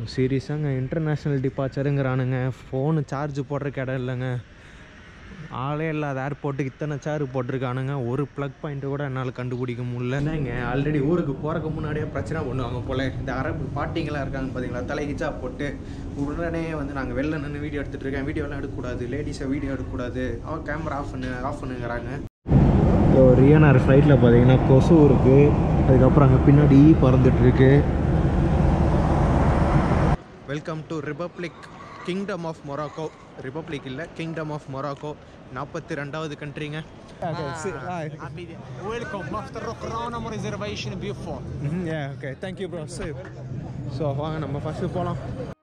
சீரியஸாங்க international டிபார்ச்சருங்கிறானுங்க phone charge போடுறக்கு இடம் இல்லைங்க ஆளே இல்லாத ஏர்போர்ட்டுக்கு இத்தனை சேர் போட்டிருக்கானுங்க ஒரு ப்ளக் பாயிண்ட்டு கூட என்னால் கண்டுபிடிக்க முடியலங்க ஆல்ரெடி ஊருக்கு போகிறக்கு முன்னாடியே பிரச்சனை பண்ணுவாங்க போல் இந்த அரபு பாட்டிங்களாம் இருக்காங்க பார்த்தீங்களா தலைகிச்சா போட்டு உடனே வந்து நாங்கள் வெளில நின்று வீடியோ எடுத்துகிட்டு இருக்கேன் வீடியோலாம் எடுக்கக்கூடாது லேடிஸை வீடியோ எடுக்கக்கூடாது அவன் கேமரா ஆஃப் பண்ணு ஆஃப் பண்ணுங்கிறாங்க இப்போ ரியனார் ஃப்ளைட்டில் பார்த்தீங்கன்னா கொசு இருக்குது அதுக்கப்புறம் அங்கே பின்னாடி ஈ பறந்துட்டுருக்கு welcome to republic kingdom of Morocco republic இல்லை கிங்டம் ஆஃப் மொராக்கோ நாற்பத்தி ரெண்டாவது கண்ட்ரிங்க Happy day. Welcome. After rock around our reservation before. Okay thank you bro சரி ஸோ வாங்க நம்ம ஃபஸ்ட்டு போகலாம்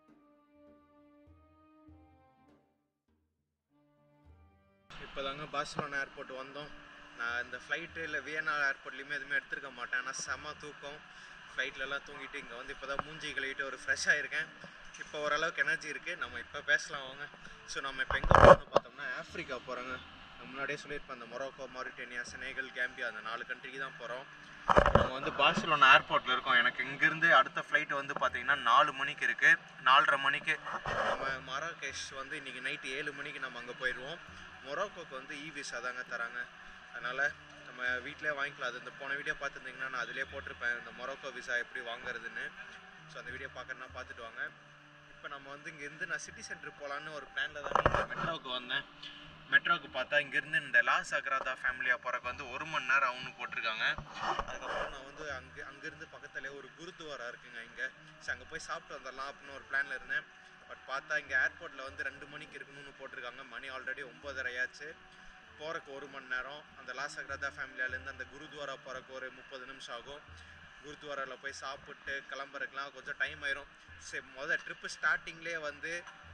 இப்போ தாங்க பார்சலோனா ஏர்போர்ட் வந்தோம் நான் இந்த ஃப்ளைட்டு இல்லை வியனா ஏர்போர்ட்லேயுமே எதுவுமே எடுத்துருக்க மாட்டேன் ஆனால் செம தூக்கம் ஃப்ளைட்லலாம் தூங்கிட்டு இங்கே வந்து இப்போ தான் மூஞ்சி கழுவிட்டு ஒரு ஃப்ரெஷ் ஆயிருக்கேன் இப்போ ஓரளவுக்கு எனர்ஜி இருக்குது நம்ம இப்போ பேசலாம் வாங்க ஸோ நம்ம இப்போ எங்கே போகிறோம்னு பார்த்தோம்னா ஆஃப்ரிக்கா போகிறோங்க நான் முன்னாடியே சொல்லியிருப்பேன் அந்த மொரோக்கோ மாரிட்டேனியா செனேகல் கேம்பியா அந்த நாலு கண்ட்ரிக்கு தான் போகிறோம் நம்ம வந்து பார்சலோனா ஏர்போர்ட்டில் இருக்கோம் எனக்கு இங்கேருந்து அடுத்த ஃப்ளைட் வந்து பார்த்தீங்கன்னா நாலு மணிக்கு இருக்குது நாலரை மணிக்கு நம்ம மராகேஷ் வந்து இன்றைக்கி நைட்டு ஏழு மணிக்கு நம்ம அங்கே போயிடுவோம் மொரோக்கோக்கு வந்து இ விசா தாங்க தராங்க அதனால் நம்ம வீட்டிலே வாங்கிக்கலாம் அது இந்த போன வீடியோ பார்த்துருந்தீங்கன்னா நான் அதிலே போட்டிருப்பேன் இந்த மொரோக்கோ விசா எப்படி வாங்குறதுன்னு ஸோ அந்த வீடியோ பார்க்கறனா பார்த்துட்டு வாங்க இப்போ நம்ம வந்து இங்கேருந்து நான் சிட்டி சென்டர் போகலான்னு ஒரு பிளானில் தான் மெட்ரோவுக்கு வந்தேன் மெட்ரோவுக்கு பார்த்தா இங்கேருந்து இந்த லாஸ் அக்ராதா ஃபேமிலியாக போகிறக்கு வந்து ஒரு மணி நேரம் ஆகும்னு போட்டிருக்காங்க அதுக்கப்புறம் நான் வந்து அங்கே அங்கேருந்து பக்கத்துலேயே ஒரு குருத்துவாரா இருக்குங்க இங்கே ஸோ அங்கே போய் சாப்பிட்டு வந்துடலாம் அப்படின்னு ஒரு பிளானில் இருந்தேன் பட் பார்த்தா இங்கே ஏர்போர்ட்டில் வந்து ரெண்டு மணிக்கு இருக்கணும்னு போட்டிருக்காங்க மணி ஆல்ரெடி ஒம்பதரை ஆச்சு போகிறக்கு ஒரு மணி நேரம் அந்த லாஸ் அக்ராதா ஃபேமிலியாலேருந்து அந்த குருத்வாரா போகிறக்கு ஒரு முப்பது நிமிஷம் ஆகும் குருத்வாராவில் போய் சாப்பிட்டு கிளம்புறதுக்குலாம் கொஞ்சம் டைம் ஆயிரும் சரி மொதல் ட்ரிப்பு ஸ்டார்டிங்லேயே வந்து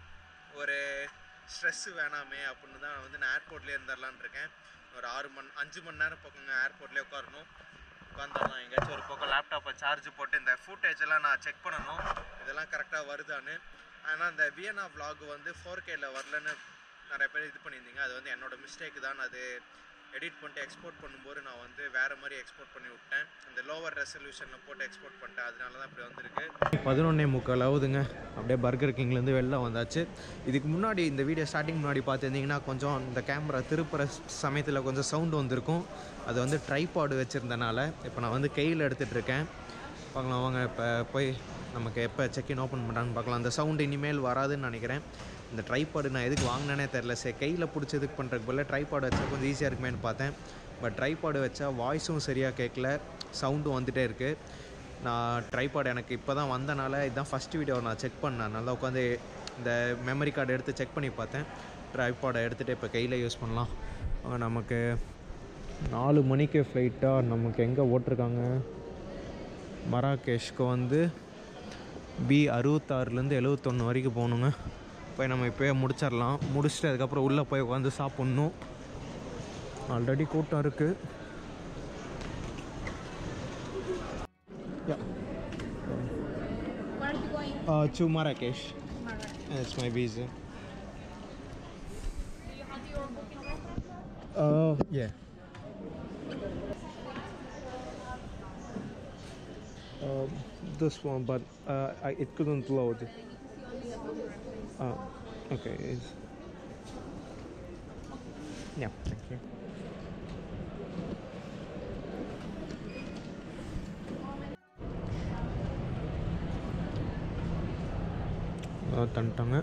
ஒரு ஸ்ட்ரெஸ்ஸு வேணாமே அப்படின்னு தான் வந்து நான் ஏர்போர்ட்லேயே இருந்துடலான்னு இருக்கேன் ஒரு ஆறு மணி அஞ்சு மணி நேரம் பக்கங்க ஏர்போர்ட்லேயே உட்காரணும் உட்காந்துடலாம் எங்கேயாச்சும் ஒரு பக்கம் லேப்டாப்பை சார்ஜ் போட்டு இந்த ஃபுட்டேஜ் எல்லாம் நான் செக் பண்ணணும் இதெல்லாம் கரெக்டாக வருதான்னு ஆனால் அந்த வியனா vlog வந்து ஃபோர் கேல வரலன்னு நிறைய பேர் இது பண்ணியிருந்தீங்க அது வந்து என்னோட மிஸ்டேக் தான் அது எடிட் பண்ணிட்டு எக்ஸ்போர்ட் பண்ணும்போது நான் வந்து வேறு மாதிரி எக்ஸ்போர்ட் பண்ணி விட்டேன் இந்த லோவர் ரெசல்யூஷனில் போட்டு எக்ஸ்போர்ட் பண்ணிட்டேன் அதனால தான் இப்படி வந்திருக்கு பதினொன்னே முக்கால் ஆகுதுங்க அப்படியே பர்கர் கிங்லேருந்து வெளில வந்தாச்சு இதுக்கு முன்னாடி இந்த வீடியோ ஸ்டார்டிங் முன்னாடி பார்த்துருந்தீங்கன்னா கொஞ்சம் இந்த கேமரா திருப்புற சமயத்தில் கொஞ்சம் சவுண்டு வந்திருக்கும் அது வந்து ட்ரைபாடு வச்சுருந்தனால இப்போ நான் வந்து கையில் எடுத்துகிட்டு இருக்கேன் பார்க்கலாம் வாங்க இப்போ போய் நமக்கு எப்போ செக்இன் ஓப்பன் பண்ணுறான்னு பார்க்கலாம் அந்த சவுண்டு இனிமேல் வராதுன்னு நினைக்கிறேன் இந்த ட்ரைபாடு நான் எதுக்கு வாங்கினேனே தெரில சரி கையில் பிடிச்சி இதுக்கு பண்ணுறதுக்கு போல ட்ரைபாடு வச்சா கொஞ்சம் ஈஸியாக இருக்குமேன்னு பார்த்தேன் பட் ட்ரைபாடு வச்சா வாய்ஸும் சரியாக கேட்கல சவுண்டும் வந்துகிட்டே இருக்குது நான் ட்ரைபாட் எனக்கு இப்போ தான் வந்தனால இதுதான் ஃபஸ்ட் வீடியோ நான் செக் பண்ணேன் நல்லா உட்காந்து இந்த மெமரி கார்டு எடுத்து செக் பண்ணி பார்த்தேன் ட்ரைபாடை எடுத்துகிட்டு இப்போ கையில் யூஸ் பண்ணலாம் ஆ, நமக்கு நாலு மணிக்கு ஃப்ளைட்டாக நமக்கு எங்கே ஓட்டிருக்காங்க மராகேஷ்க்கு வந்து பி அறுபத்தாறுலேருந்து எழுவத்தொன்று வரைக்கும் போகணுங்க போய் நம்ம இப்போயே முடிச்சிடலாம் முடிச்சுட்டு அதுக்கப்புறம் உள்ளே போய் உட்காந்து சாப்பிட்ணும் ஆல்ரெடி கூட்டம் இருக்குது Where are you going? Uh, to Marrakesh. Marrakesh. That's my visa. Do you have your booking reference? Uh, yeah. Um, this one, but uh, I, it couldn't load. Uh, okay. It's... Yeah, thank you. Uh, தந்துட்டாங்க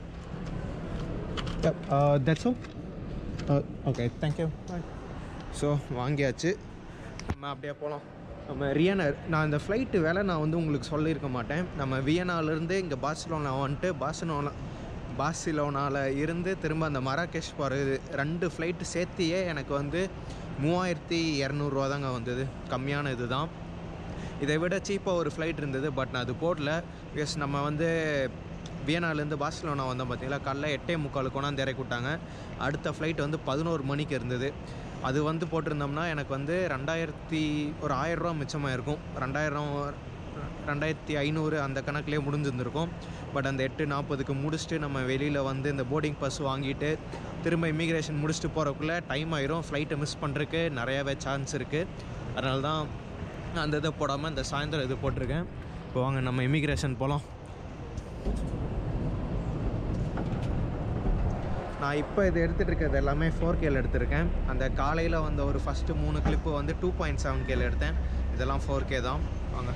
Yep, uh, that's all. Uh, okay, thank you. Bye. So வாங்கியாச்சு நம்ம அப்படியே போகலாம் நம்ம ரியனர் நான் இந்த flight வேலை நான் வந்து உங்களுக்கு சொல்லியிருக்க மாட்டேன் நம்ம வியனாலேருந்து இங்கே பார்சிலோனா வந்துட்டு பார்சிலோனா பார்சிலோனாவில் இருந்து திரும்ப அந்த மராகேஷ் போகிறது ரெண்டு ஃப்ளைட்டு சேர்த்தியே எனக்கு வந்து மூவாயிரத்தி இரநூறுவா தாங்க வந்தது கம்மியான இது தான் இதை விட சீப்பாக ஒரு ஃப்ளைட் இருந்தது பட் நான் அது போடல பிகாஸ் நம்ம வந்து வியனாலேருந்து பார்சிலோனா வந்தோம் பார்த்தீங்களா காலைல எட்டே முக்கால் கொண்டாந்து இறக்கி விட்டாங்க அடுத்த ஃப்ளைட் வந்து பதினோரு மணிக்கு இருந்தது அது வந்து போட்டிருந்தோம்னா எனக்கு வந்து ரெண்டாயிரத்தி ஒரு ஆயிரரூவா மிச்சமாக இருக்கும் ரெண்டாயிரம் ரெண்டாயிரத்தி ஐநூறு அந்த கணக்குலேயே முடிஞ்சிருந்திருக்கும் பட் அந்த எட்டு நாற்பதுக்கு முடிச்சுட்டு நம்ம வெளியில் வந்து இந்த போர்டிங் பாஸ் வாங்கிட்டு திரும்ப இமிக்ரேஷன் முடிச்சுட்டு போகிறக்குள்ளே டைம் ஆயிரும் ஃப்ளைட்டை மிஸ் பண்ணுறதுக்கு நிறையாவே சான்ஸ் இருக்குது அதனால தான் நான் அந்த இதை போடாமல் இந்த சாயந்தரம் இது போட்டிருக்கேன் இப்போ வாங்க நம்ம இமிக்ரேஷன் போகலாம் நான் இப்போ இது எடுத்துகிட்டு இருக்கிறது எல்லாமே ஃபோர் கேல எடுத்திருக்கேன் அந்த காலையில் வந்த ஒரு ஃபஸ்ட்டு மூணு கிளிப்பு வந்து டூ பாயிண்ட் செவன் கேல எடுத்தேன் இதெல்லாம் ஃபோர் கே தான் வாங்க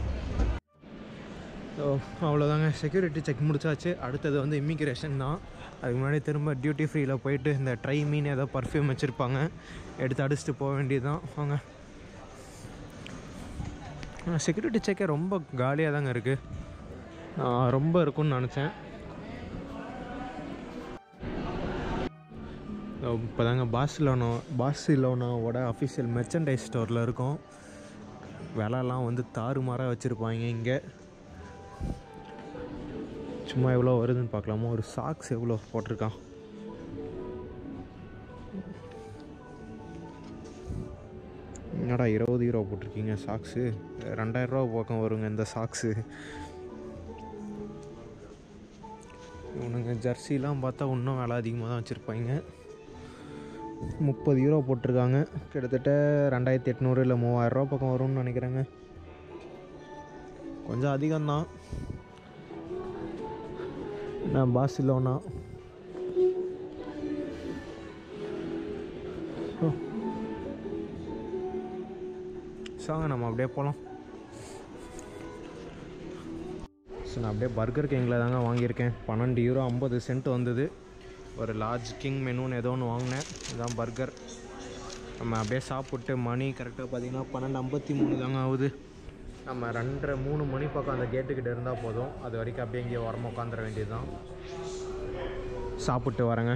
ஸோ அவ்வளோதாங்க செக்யூரிட்டி செக் முடிச்சாச்சு அடுத்தது வந்து இமிக்ரேஷன் தான் அதுக்கு முன்னாடி திரும்ப டியூட்டி ஃப்ரீயில் போயிட்டு இந்த ட்ரை மீன் ஏதோ பர்ஃப்யூம் வச்சுருப்பாங்க எடுத்து அடிச்சுட்டு போக வேண்டியது தான் வாங்க செக்யூரிட்டி செக்கே ரொம்ப காலியாக தாங்க இருக்குது ரொம்ப இருக்கும்னு நினச்சேன் இப்போ தாங்க பார்சிலோனோ பார்சிலோனாவோட அஃபிஷியல் மெர்ச்சன்டைஸ் ஸ்டோரில் இருக்கோம் விலைலாம் வந்து தாறுமாறாக வச்சுருப்பாங்க இங்கே சும்மா எவ்வளோ வருதுன்னு பார்க்கலாமா ஒரு சாக்ஸ் எவ்வளோ போட்டிருக்கான் என்னடா இருபது ஹீரோ போட்டிருக்கீங்க சாக்ஸு ரெண்டாயிரரூவா பக்கம் வருங்க இந்த சாக்ஸு இவனுங்க ஜெர்சிலாம் பார்த்தா இன்னும் விலை அதிகமாக தான் வச்சுருப்பாங்க முப்பது யூரோ போட்டிருக்காங்க கிட்டத்தட்ட ரெண்டாயிரத்தி எட்நூறு இல்லை மூவாயிரரூவா பக்கம் வரும்னு நினைக்கிறேங்க கொஞ்சம் அதிகம்தான் நான் பாசிலோனா சாங்க நம்ம அப்படியே போகலாம் ஸோ நான் அப்படியே பர்கர் கிங்கில் தாங்க வாங்கியிருக்கேன் பன்னெண்டு யூரோ ஐம்பது சென்ட் வந்தது ஒரு லார்ஜ் கிங் மெனுன்னு ஏதோ ஒன்று வாங்கினேன் இதுதான் பர்கர் நம்ம அப்படியே சாப்பிட்டு மணி கரெக்டாக பார்த்தீங்கன்னா பன்னெண்டு ஐம்பத்தி மூணு தாங்க ஆகுது நம்ம ரெண்டரை மூணு மணி பக்கம் அந்த கேட்டுக்கிட்ட இருந்தால் போதும் அது வரைக்கும் அப்படியே இங்கே உரமா உட்காந்துட வேண்டியது தான் சாப்பிட்டு வரேங்க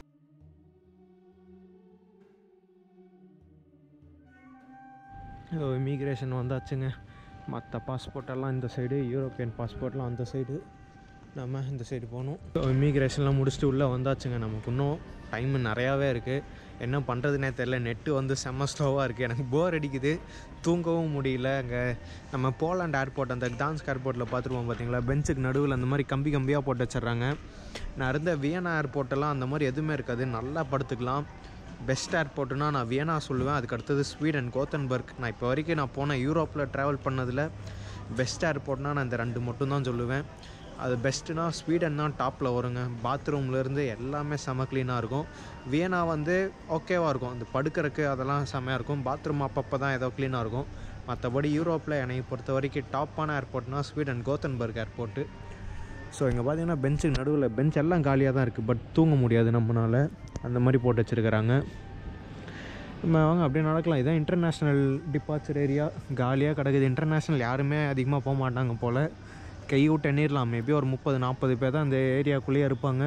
இமிக்ரேஷன் வந்தாச்சுங்க மற்ற பாஸ்போர்ட்டெல்லாம் இந்த சைடு யூரோப்பியன் பாஸ்போர்ட்லாம் அந்த சைடு நம்ம இந்த சைடு போகணும் இமிக்ரேஷன்லாம் முடிச்சுட்டு உள்ளே வந்தாச்சுங்க நமக்கு இன்னும் டைம் நிறையாவே இருக்குது என்ன பண்ணுறதுனே தெரில நெட்டு வந்து செம்ம ஸ்லோவாக இருக்குது எனக்கு போர் அடிக்குது தூங்கவும் முடியல அங்கே நம்ம போலாண்ட் ஏர்போர்ட் அந்த டான்ஸ்க் ஏர்போர்ட்டில் பார்த்துருவோம் பார்த்தீங்களா பெஞ்சுக்கு நடுவில் அந்த மாதிரி கம்பி கம்பியாக போட்டு வச்சிடுறாங்க நான் இருந்த வியனா ஏர்போர்ட்டெல்லாம் அந்த மாதிரி எதுவுமே இருக்காது நல்லா படுத்துக்கலாம் பெஸ்ட் ஏர்போர்ட்டுனா நான் வியனா சொல்லுவேன் அதுக்கு அடுத்தது ஸ்வீடன் கோத்தன்பர்க் நான் இப்போ வரைக்கும் நான் போன யூரோப்பில் ட்ராவல் பண்ணதில் பெஸ்ட் ஏர்போர்ட்னா நான் இந்த ரெண்டு மட்டும் தான் சொல்லுவேன் அது பெஸ்ட்டுனா ஸ்வீடன் தான் டாப்பில் வருங்க பாத்ரூம்லேருந்து எல்லாமே செம க்ளீனாக இருக்கும் வியனா வந்து ஓகேவாக இருக்கும் அந்த படுக்கிறதுக்கு அதெல்லாம் செம்மையாக இருக்கும் பாத்ரூம் அப்பப்போ தான் ஏதோ க்ளீனாக இருக்கும் மற்றபடி யூரோப்பில் என்னை பொறுத்த வரைக்கும் டாப்பான ஏர்போர்ட்னா ஸ்வீடன் கோத்தன்பர்க் ஏர்போர்ட்டு ஸோ இங்கே பார்த்தீங்கன்னா பெஞ்சுக்கு நடுவில் பெஞ்ச் எல்லாம் காலியாக தான் இருக்குது பட் தூங்க முடியாது நம்மளால் அந்த மாதிரி போட்டு வச்சுருக்கிறாங்க நம்ம வாங்க அப்படியே நடக்கலாம் இதான் இன்டர்நேஷ்னல் டிபார்ச்சர் ஏரியா காலியாக கிடக்குது இன்டர்நேஷ்னல் யாருமே அதிகமாக போக மாட்டாங்க போல் கை விட்டு எண்ணிடலாம் மேபி ஒரு முப்பது நாற்பது பேர் தான் இந்த ஏரியாக்குள்ளேயே இருப்பாங்க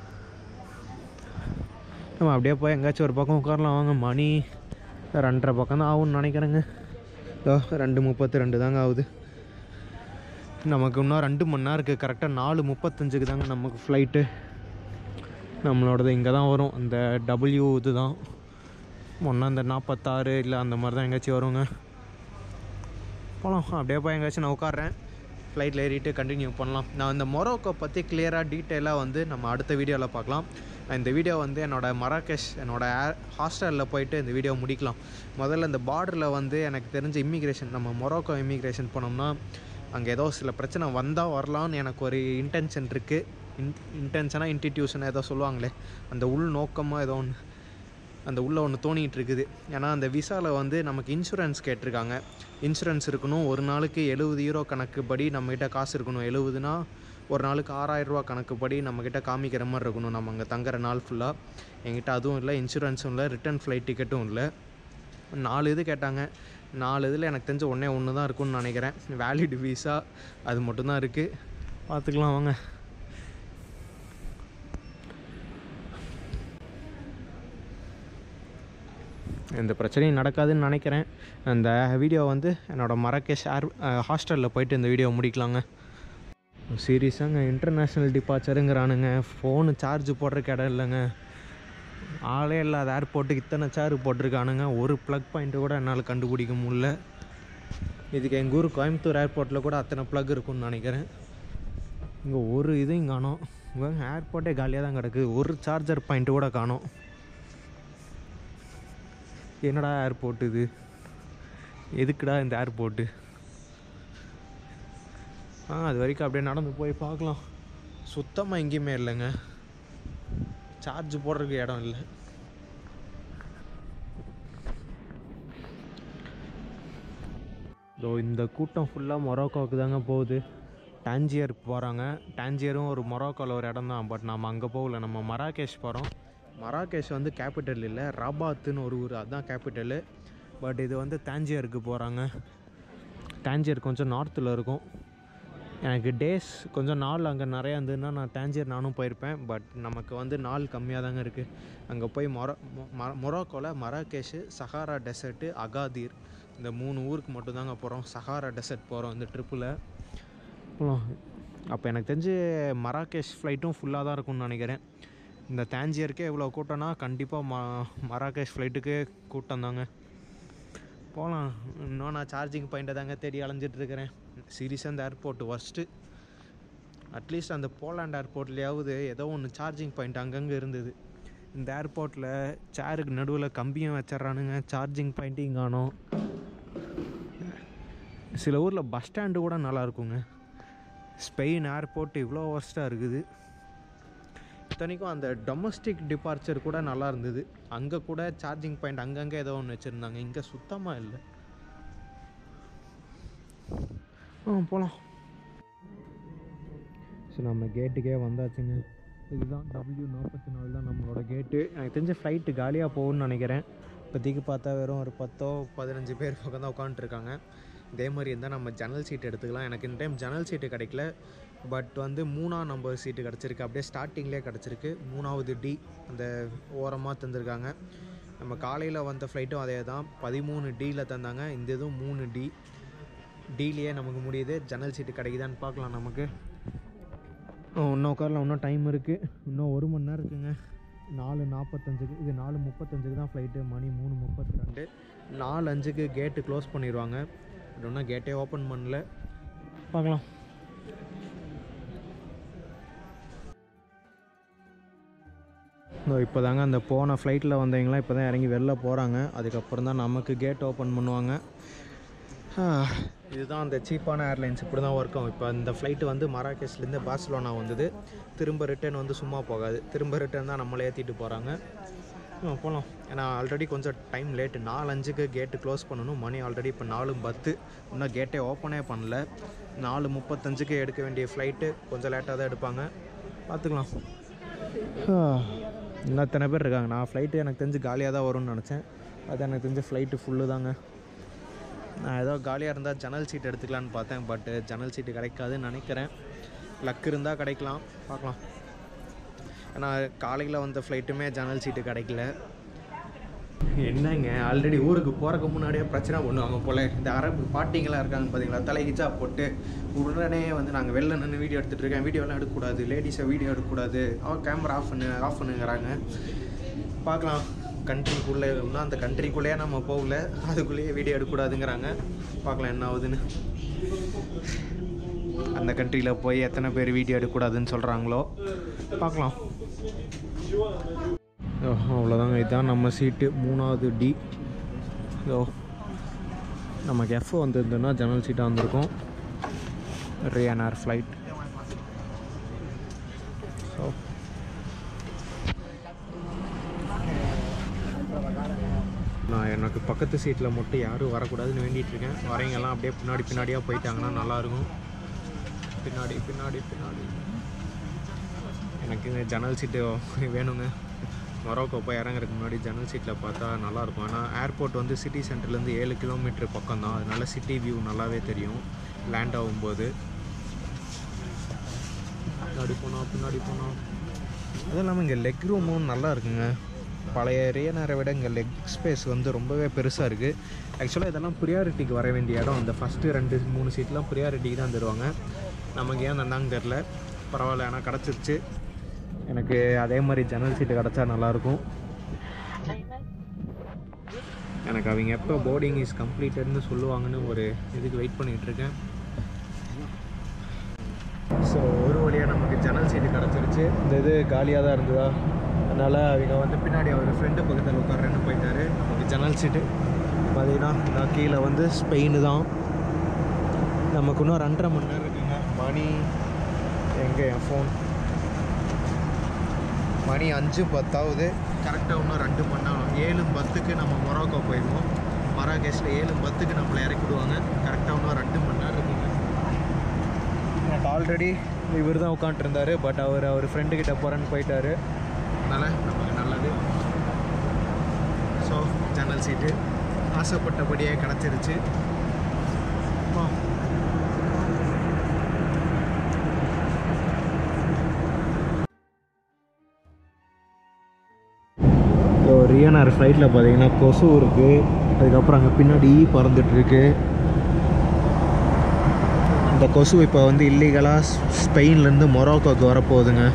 நம்ம அப்படியே போய் எங்கேயாச்சும் ஒரு பக்கம் உட்காரலாம் வாங்க மணி ரெண்டரை பக்கம் தான் ஆகும்னு நினைக்கிறேங்க இதோ ரெண்டு முப்பத்தி ரெண்டு தாங்க ஆகுது நமக்கு இன்னும் ரெண்டு மணி நேரம் இருக்குது கரெக்டாக நாலு முப்பத்தஞ்சுக்கு தாங்க நமக்கு ஃப்ளைட்டு நம்மளோடது இங்கே தான் வரும் அந்த டபிள்யூ இது தான் ஒன்றா அந்த நாற்பத்தாறு இல்லை அந்த மாதிரி தான் எங்கேயாச்சும் வருங்க போகலாம் அப்படியே போய் எங்கேயாச்சும் நான் உட்காடுறேன் ஃப்ளைட்டில் ஏறிட்டு கண்டினியூ பண்ணலாம் நான் இந்த மொரோக்கோ பற்றி கிளியராக டீட்டெயிலாக வந்து நம்ம அடுத்த வீடியோவில் பார்க்கலாம் நான் இந்த வீடியோ வந்து என்னோடய மராகேஷ் என்னோடய ஏர் ஹாஸ்டலில் போயிட்டு இந்த வீடியோ முடிக்கலாம் முதல்ல இந்த பார்டரில் வந்து எனக்கு தெரிஞ்ச இமிக்ரேஷன் நம்ம மொரோக்கோ இமிக்ரேஷன் போனோம்னா அங்கே ஏதோ சில பிரச்சனை வந்தால் வரலான்னு எனக்கு ஒரு இன்டென்ஷன் இருக்குது இன் இன்டென்ஷனாக இன்ஸ்டிடியூஷன் ஏதோ சொல்லுவாங்களே அந்த உள் நோக்கமாக ஏதோ ஒன்று அந்த உள்ளே ஒன்று தோணிகிட்டு இருக்குது ஏன்னா அந்த விசாவில் வந்து நமக்கு இன்சூரன்ஸ் கேட்டிருக்காங்க இன்சூரன்ஸ் இருக்கணும் ஒரு நாளுக்கு எழுபது யூரோ கணக்குப்படி நம்மக்கிட்ட காசு இருக்கணும் எழுபதுனா ஒரு நாளுக்கு ஆறாயிரரூவா கணக்குப்படி நம்மக்கிட்ட காமிக்கிற மாதிரி இருக்கணும் நம்ம அங்கே தங்குற நாள் ஃபுல்லாக என்கிட்ட அதுவும் இல்லை இன்சூரன்ஸும் இல்லை ரிட்டர்ன் ஃப்ளைட் டிக்கெட்டும் இல்லை நாலு இது கேட்டாங்க நாலு இதில் எனக்கு தெரிஞ்ச ஒன்றே ஒன்று தான் இருக்கும்னு நினைக்கிறேன் வேலிட் விசா அது மட்டும்தான் இருக்குது பார்த்துக்கலாம் வாங்க எந்த பிரச்சனையும் நடக்காதுன்னு நினைக்கிறேன் அந்த வீடியோ வந்து என்னோடய மரக்கேஷ் ஏர் ஹாஸ்டலில் போயிட்டு இந்த வீடியோ முடிக்கலாங்க சீரியஸாங்க இன்டர்நேஷ்னல் டிபார்ச்சருங்கிறானுங்க ஃபோனு சார்ஜ் போடுறக்கு இடம் இல்லைங்க ஆளே இல்லாத ஏர்போர்ட்டுக்கு இத்தனை சேர் போட்டிருக்கானுங்க ஒரு ப்ளக் பாயிண்ட்டு கூட என்னால் கண்டுபிடிக்க முடியல இதுக்கு எங்கள் ஊர் கோயம்புத்தூர் ஏர்போர்ட்டில் கூட அத்தனை ப்ளக் இருக்கும்னு நினைக்கிறேன் இங்கே ஒரு இதையும் காணோம் இவங்க ஏர்போர்ட்டே காலியாக தான் கிடக்குது ஒரு சார்ஜர் பாயிண்ட்டு கூட காணோம் என்னடா ஏர்போர்ட் இது எதுக்குடா இந்த ஏர்போர்ட்டு ஆ அது வரைக்கும் அப்படியே நடந்து போய் பார்க்கலாம் சுத்தமாக எங்கேயுமே இல்லைங்க சார்ஜ் போடுறதுக்கு இடம் இல்லை இதோ இந்த கூட்டம் ஃபுல்லாக மொரோக்கோவுக்கு தாங்க போகுது டான்ஜியருக்கு போகிறாங்க டான்ஜியரும் ஒரு மொரோக்கோவில் ஒரு இடம் தான் பட் நம்ம அங்கே போகல நம்ம மராகேஷ் போகிறோம் மராகேஷ் வந்து கேபிட்டல் இல்லை ராபாத்துன்னு ஒரு ஊர் அதுதான் கேபிட்டலு பட் இது வந்து தாஞ்சியருக்கு போகிறாங்க டான்ஜியர் கொஞ்சம் நார்த்தில் இருக்கும் எனக்கு டேஸ் கொஞ்சம் நாள் அங்கே நிறையா இருந்ததுன்னா நான் டான்ஜியர் நானும் போயிருப்பேன் பட் நமக்கு வந்து நாள் கம்மியாக தாங்க இருக்குது அங்கே போய் மொரோ மொ- மொரோக்கோவில் மராகேஷு சஹாரா டெசர்ட்டு அகாதீர் இந்த மூணு ஊருக்கு மட்டும்தாங்க போகிறோம் சஹாரா டெசர்ட் போகிறோம் இந்த ட்ரிப்பில் போகலாம் அப்போ எனக்கு தெரிஞ்சு மராகேஷ் ஃப்ளைட்டும் ஃபுல்லாக தான் இருக்கும்னு நினைக்கிறேன் இந்த தாஞ்சியருக்கே இவ்வளோ கூட்டம்னா கண்டிப்பாக ம மராகேஷ் ஃப்ளைட்டுக்கு கூட்டம் தாங்க போகலாம் இன்னும் நான் சார்ஜிங் பாயிண்ட்டை தாங்க தேடி அலைஞ்சிட்டு இருக்கிறேன் சீரியஸாக இந்த ஏர்போர்ட் ஒர்ஸ்ட்டு அட்லீஸ்ட் அந்த போலாண்ட் ஏர்போர்ட்லேயாவது ஏதோ ஒன்று சார்ஜிங் பாயிண்ட் அங்கங்கே இருந்தது இந்த ஏர்போர்ட்டில் சேருக்கு நடுவில் கம்பியும் வச்சிட்றானுங்க சார்ஜிங் பாயிண்ட்டையும் காணோம் சில ஊரில் பஸ் ஸ்டாண்டு கூட நல்லா இருக்குங்க ஸ்பெயின் ஏர்போர்ட் இவ்வளோ ஒர்ஸ்ட்டாக இருக்குது இத்தனைக்கும் அந்த டொமஸ்டிக் டிபார்ச்சர் கூட நல்லா இருந்தது அங்கே கூட சார்ஜிங் பாயிண்ட் அங்கங்கே ஏதோ ஒன்று வச்சுருந்தாங்க இங்கே சுத்தமாக இல்லை ஆ போகலாம் ஸோ நம்ம கேட்டுக்கே வந்தாச்சுங்க இதுதான் டபிள்யூ நாற்பத்தி நாலு தான் நம்மளோட கேட்டு எனக்கு தெரிஞ்ச ஃப்ளைட்டு காலியாக போகும்னு நினைக்கிறேன் இப்போதைக்கு பார்த்தா வெறும் ஒரு பத்தோ பதினஞ்சு பேர் பக்கம் தான் உட்காந்துட்ருக்காங்க இதே மாதிரி இருந்தால் நம்ம ஜன்னல் சீட் எடுத்துக்கலாம் எனக்கு இந்த டைம் ஜன்னல் சீட்டு கிடைக்கல பட் வந்து மூணாம் நம்பர் சீட்டு கிடச்சிருக்கு அப்படியே ஸ்டார்டிங்லேயே கிடச்சிருக்கு மூணாவது டி அந்த ஓரமாக தந்திருக்காங்க நம்ம காலையில் வந்த ஃப்ளைட்டும் அதே தான் பதிமூணு டியில் தந்தாங்க இந்த இதுவும் மூணு டி டீலையே நமக்கு முடியுது ஜன்னல் சீட்டு கிடைக்குதான்னு பார்க்கலாம் நமக்கு ஓ, இன்னும் உட்காரலாம் இன்னும் டைம் இருக்குது இன்னும் ஒரு மணி நேரம் இருக்குங்க நாலு நாற்பத்தஞ்சுக்கு இது நாலு முப்பத்தஞ்சுக்கு தான் ஃப்ளைட்டு மணி மூணு முப்பத்தி ரெண்டு நாலு அஞ்சுக்கு கேட்டு க்ளோஸ் பண்ணிடுவாங்க பட் இன்னும் கேட்டே ஓப்பன் பண்ணல பார்க்கலாம் இதோ இப்போ தாங்க அந்த போன ஃப்ளைட்டில் வந்தவங்களாம் இப்போ தான் இறங்கி வெளில போகிறாங்க அதுக்கப்புறம் தான் நமக்கு கேட் ஓப்பன் பண்ணுவாங்க ஆ, இதுதான் அந்த சீப்பான ஏர்லைன்ஸ் இப்படி தான் ஒர்க் ஆகும் இப்போ இந்த ஃப்ளைட்டு வந்து மராகேஷ்லேருந்து பார்சலோனா வந்தது திரும்ப ரிட்டர்ன் வந்து சும்மா போகாது திரும்ப ரிட்டர்ன் தான் நம்மளை ஏற்றிட்டு போகிறாங்க போகலாம் ஏன்னா ஆல்ரெடி கொஞ்சம் டைம் லேட்டு நாலு அஞ்சுக்கு கேட்டு க்ளோஸ் பண்ணணும் மணி ஆல்ரெடி இப்போ நாலு பத்து இன்னும் கேட்டே ஓப்பனே பண்ணல நாலு முப்பத்தஞ்சுக்கு எடுக்க வேண்டிய ஃப்ளைட்டு கொஞ்சம் லேட்டாக தான் எடுப்பாங்க பார்த்துக்கலாம் இன்னும் எத்தனை பேர் இருக்காங்க நான் ஃப்ளைட்டு எனக்கு தெரிஞ்சு காலியாக தான் வரும்னு நினச்சேன் அது எனக்கு தெரிஞ்சு ஃப்ளைட்டு ஃபுல்லு தாங்க நான் ஏதோ காலியாக இருந்தால் ஜன்னல் சீட் எடுத்துக்கலான்னு பார்த்தேன் பட் ஜன்னல் சீட்டு கிடைக்காதுன்னு நினைக்கிறேன் லக் இருந்தால் கிடைக்கலாம் பார்க்கலாம் ஏன்னா காலையில் வந்த ஃப்ளைட்டுமே ஜன்னல் சீட்டு கிடைக்கல என்னங்க ஆல்ரெடி ஊருக்கு போகிறக்கு முன்னாடியே பிரச்சனை பண்ணுவாங்க போல் இந்த அரபு பாட்டிங்களாம் இருக்காங்க பார்த்தீங்களா தலைகிச்சா போட்டு உடனே வந்து நாங்கள் வெளில நின்று வீடியோ எடுத்துகிட்டு இருக்கேன் வீடியோலாம் எடுக்கக்கூடாது லேடிஸை வீடியோ எடுக்கக்கூடாது அவன் கேமரா ஆஃப் பண்ணு ஆஃப் பண்ணுங்கிறாங்க பார்க்கலாம் கண்ட்ரிக்குள்ளே இன்னும் அந்த கண்ட்ரிக்குள்ளேயே நம்ம போகல அதுக்குள்ளேயே வீடியோ எடுக்கக்கூடாதுங்கிறாங்க பார்க்கலாம் என்ன ஆகுதுன்னு அந்த கண்ட்ரியில் போய் எத்தனை பேர் வீடியோ எடுக்கக்கூடாதுன்னு சொல்கிறாங்களோ பார்க்கலாம் ஓ, அவ்வளோதாங்க இதுதான் நம்ம சீட்டு மூணாவது டி ஓ நமக்கு எஃப் வந்திருந்ததுன்னா ஜன்னல் சீட்டாக வந்திருக்கும் ரேனார் ஃப்ளைட் ஸோ நான் எனக்கு பக்கத்து சீட்டில் மட்டும் யாரும் வரக்கூடாதுன்னு வேண்டிகிட்டு இருக்கேன் வரவங்கெல்லாம் அப்படியே பின்னாடி பின்னாடியாக போயிட்டாங்கன்னா நல்லாயிருக்கும் பின்னாடி பின்னாடி பின்னாடி எனக்கு இந்த ஜன்னல் சீட்டு வேணுங்க மொரோக்கோ போய் இறங்குறதுக்கு முன்னாடி ஜன்னல் சீட்டில் பார்த்தா நல்லாயிருக்கும் ஆனால் ஏர்போர்ட் வந்து சிட்டி சென்டர்லேருந்து ஏழு கிலோமீட்டர் பக்கம் தான் அதனால சிட்டி வியூ நல்லாவே தெரியும் லேண்ட் ஆகும்போது பின்னாடி போனோம் பின்னாடி போனோம் அதுவும் இல்லாமல் இங்கே லெக் ரூமும் நல்லா இருக்குங்க பழைய ரேனரை விட இங்கே லெக் ஸ்பேஸ் வந்து ரொம்பவே பெருசாக இருக்குது ஆக்சுவலாக இதெல்லாம் ப்ரியாரிட்டிக்கு வர வேண்டிய இடம் அந்த ஃபஸ்ட்டு ரெண்டு மூணு சீட்லாம் ப்ரியாரிட்டிக்கு தான் தருவாங்க நமக்கு ஏன் தந்தாங்க தெரில பரவாயில்ல ஆனால் கிடச்சிருச்சு எனக்கு அதே மாதிரி ஜன்னல் சீட்டு கிடச்சா நல்லாயிருக்கும் எனக்கு அவங்க எப்போ போர்டிங் இஸ் கம்ப்ளீட்டட்னு சொல்லுவாங்கன்னு ஒரு இதுக்கு வெயிட் பண்ணிகிட்டு இருக்கேன் ஸோ ஒரு வழியாக நமக்கு ஜன்னல் சீட்டு கிடச்சிருச்சு இந்த இது காலியாக தான் இருந்ததா அதனால் அவங்க வந்து பின்னாடி அவர் ஃப்ரெண்டு பக்கத்தில் உட்கார்றேன்னு போயிட்டாரு நமக்கு ஜன்னல் சீட்டு பார்த்தீங்கன்னா இதான் கீழே வந்து ஸ்பெயின் தான் நமக்கு இன்னும் ரெண்டரை மணி நேரம் இருக்குங்க மணி எங்கே என் ஃபோன் மணி அஞ்சு பத்தாவது கரெக்டாக இன்னும் ரெண்டு மணி நேரம் ஏழு பத்துக்கு நம்ம மொராக்கோ போயிடுவோம் மராகேஷில் ஏழு பத்துக்கு நம்மளை இறக்கிடுவாங்க கரெக்டாக இன்னும் ரெண்டு மணி நேரம் இருக்குங்க எனக்கு ஆல்ரெடி இவர் தான் உட்காண்ட்ருந்தார் பட் அவர் அவர் ஃப்ரெண்டுக்கிட்ட போகிறேன்னு போயிட்டாரு அதனால் நமக்கு நல்லது ஸோ ஜன்னல் சீட்டு ஆசைப்பட்டபடியே கிடச்சிருச்சு ஆ. ஸோ ரியனார் ஃப்ளைட்டில் பார்த்தீங்கன்னா கொசு இருக்குது அதுக்கப்புறம் அங்கே பின்னாடி ஈ பறந்துட்டுருக்கு இந்த கொசு இப்போ வந்து இல்லீகலாக ஸ்பெயின்லேருந்து மொராக்கோக்கு வரப்போகுதுங்க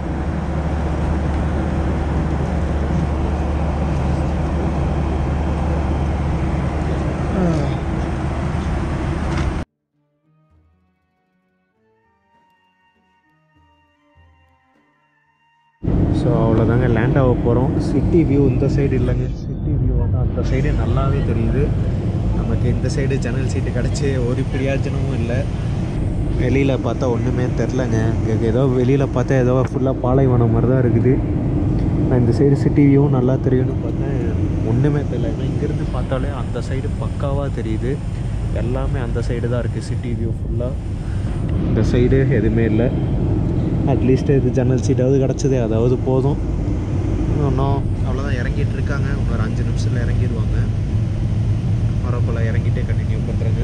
ஸோ அவ்வளோதாங்க லேண்ட் ஆக போகிறோம் சிட்டி வியூ இந்த சைடு இல்லைங்க சிட்டி வியூ வந்து அந்த சைடு நல்லாவே தெரியுது நமக்கு இந்த சைடு ஜன்னல் சீட்டு கிடச்சி ஒரு பிரயோஜனமும் இல்லை வெளியில் பார்த்தா ஒன்றுமே தெரிலங்க இங்கே ஏதோ வெளியில் பார்த்தா ஏதோ ஃபுல்லாக பாலைவனம் மாதிரி தான் இருக்குது நான் இந்த சைடு சிட்டி வியூவும் நல்லா தெரியும்னு பார்த்தேன் ஒன்றுமே தெரியல ஏன்னா இங்கேருந்து பார்த்தாலே அந்த சைடு பக்காவாக தெரியுது எல்லாமே அந்த சைடு தான் இருக்குது சிட்டி வியூ ஃபுல்லாக இந்த சைடு எதுவுமே இல்லை அட்லீஸ்ட் இது ஜன்னல் சீட்டாவது கிடச்சது அதாவது போதும் இன்னும் அவ்வளோதான் இறங்கிட்டு இருக்காங்க இன்னொரு அஞ்சு நிமிஷத்தில் இறங்கிடுவாங்க மரக்குள்ள இறங்கிட்டே கண்டினியூ பண்ணுறேங்க